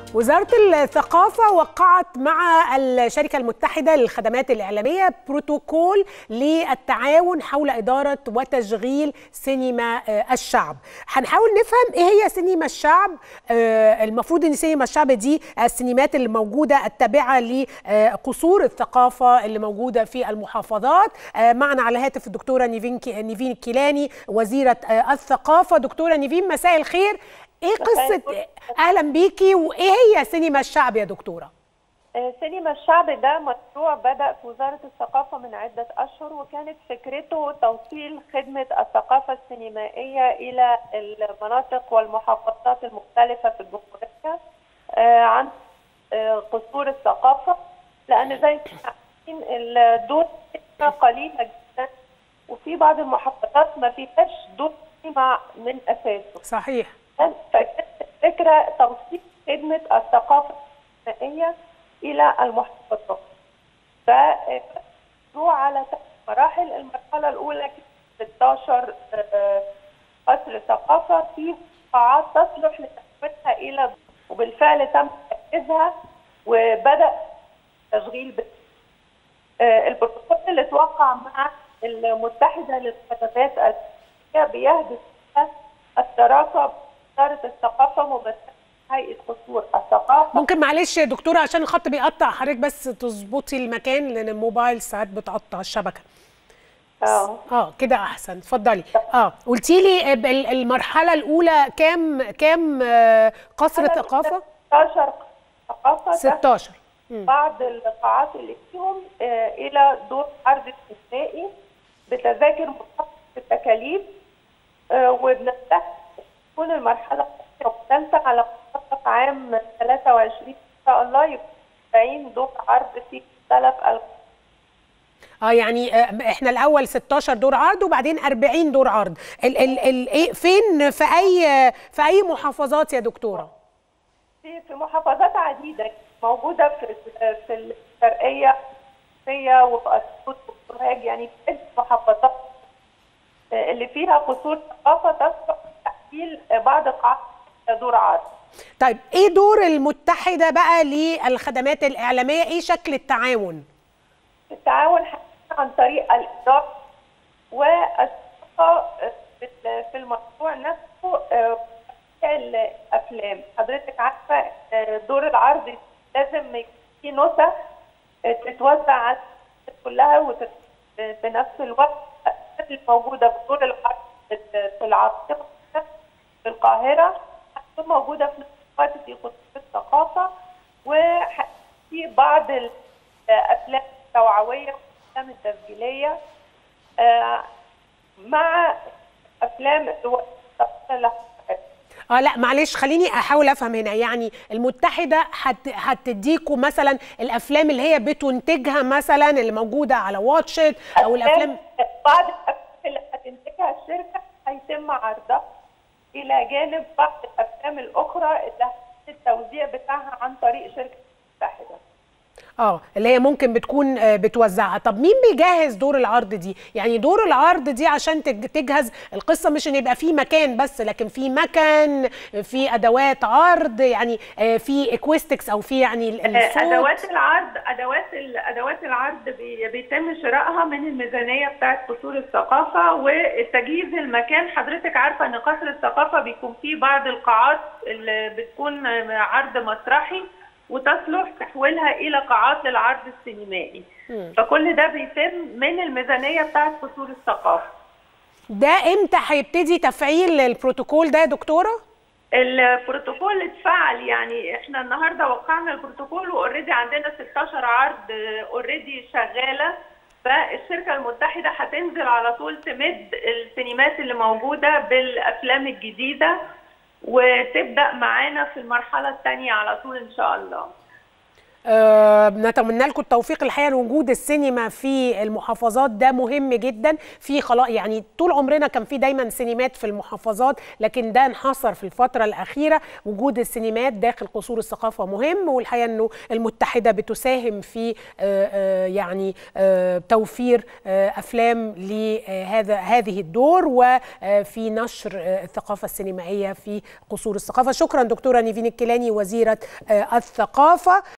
وزارة الثقافة وقعت مع الشركة المتحدة للخدمات الإعلامية بروتوكول للتعاون حول إدارة وتشغيل سينما الشعب هنحاول نفهم إيه هي سينما الشعب المفروض أن سينما الشعب دي السينمات اللي موجودة التابعة لقصور الثقافة اللي موجودة في المحافظات معنا على الهاتف الدكتورة نيفين نيفين الكيلاني وزيرة الثقافة دكتورة نيفين مساء الخير ايه قصه اهلا بيكي وايه هي سينما الشعب يا دكتوره سينما الشعب ده مشروع بدا في وزاره الثقافه من عده اشهر وكانت فكرته توصيل خدمه الثقافه السينمائيه الى المناطق والمحافظات المختلفه في الجمهوريه عن قصور الثقافه لان زي ما عارفين الدور قليله جدا وفي بعض المحافظات ما فيهاش دور سينما من اساسه صحيح فكانت الفكره توصيل خدمه الثقافه السينمائيه الى المحافظات. فمشروع على مراحل، المرحله الاولى كانت 16 قصر ثقافه في قاعات تصلح لتحويلها الى وبالفعل تم تنفيذها وبدا تشغيل البروتوكول اللي توقع مع المتحده للخدمات السينمائيه بيهدف التراكم وزاره الثقافه ممثله هيئه قصور الثقافه ممكن معلش يا دكتوره عشان الخط بيقطع حضرتك بس تظبطي المكان لان الموبايل ساعات بتقطع الشبكه اه اه كده احسن اتفضلي اه قلتي لي المرحله الاولى كام كام قصر ثقافه 16 ثقافه 16 بعض القاعات اللي فيهم آه الى دور عرض استثنائي بتذاكر منخفضه التكاليف آه وبنفتح تكون المرحله الثالثه على منتصف عام 23 ان شاء الله يكون 40 دور عرض في ثلاث اه يعني احنا الاول 16 دور عرض وبعدين 40 دور عرض ال ال ال ايه فين في اي في اي محافظات يا دكتوره في في محافظات عديده موجوده في في الشرقيه وفي اسيوط وسوهاج يعني في المحافظات اللي فيها قصور ثقافه تصلح تحويل بعض قاعات دور عرض. طيب ايه دور المتحده بقى للخدمات الاعلاميه؟ ايه شكل التعاون؟ التعاون عن طريق الاداره والثقه في المشروع نفسه الافلام، حضرتك عارفه دور العرض لازم يكون في نسخ تتوزع على كلها وفي نفس الوقت الموجوده في دور العرض في العاصمه في القاهرة هتكون موجودة في نفس الوقت في قطاع الثقافة وفي بعض الأفلام التوعوية والأفلام التسجيلية مع أفلام اه لا معلش خليني احاول افهم هنا يعني المتحده هتديكوا مثلا الافلام اللي هي بتنتجها مثلا اللي موجوده على واتشت او الافلام بعض الافلام اللي هتنتجها الشركه هيتم عرضها الى جانب بعض الافلام الاخرى اللي التوزيع بتاعها عن طريق شركه المتحده. اه اللي هي ممكن بتكون بتوزعها طب مين بيجهز دور العرض دي يعني دور العرض دي عشان تجهز القصه مش ان يبقى في مكان بس لكن في مكان في ادوات عرض يعني في اكويستكس او في يعني الصوت ادوات العرض ادوات ادوات العرض بيتم شرائها من الميزانيه بتاعه قصور الثقافه وتجهيز المكان حضرتك عارفه ان قصر الثقافه بيكون فيه بعض القاعات اللي بتكون عرض مسرحي وتصلح تحويلها الى قاعات للعرض السينمائي م. فكل ده بيتم من الميزانيه بتاعه قصور الثقافه ده امتى هيبتدي تفعيل البروتوكول ده يا دكتوره البروتوكول اتفعل يعني احنا النهارده وقعنا البروتوكول واوريدي عندنا 16 عرض اوريدي شغاله فالشركه المتحده هتنزل على طول تمد السينمات اللي موجوده بالافلام الجديده وتبدا معانا في المرحله الثانيه على طول ان شاء الله. أه نتمنى لكم التوفيق الحقيقه وجود السينما في المحافظات ده مهم جدا في خلاص يعني طول عمرنا كان في دايما سينمات في المحافظات لكن ده انحصر في الفتره الاخيره وجود السينمات داخل قصور الثقافه مهم والحقيقه انه المتحده بتساهم في أه أه يعني أه توفير أه افلام لهذا هذه الدور وفي نشر الثقافه السينمائيه في قصور الثقافه شكرا دكتوره نيفين الكيلاني وزيره الثقافه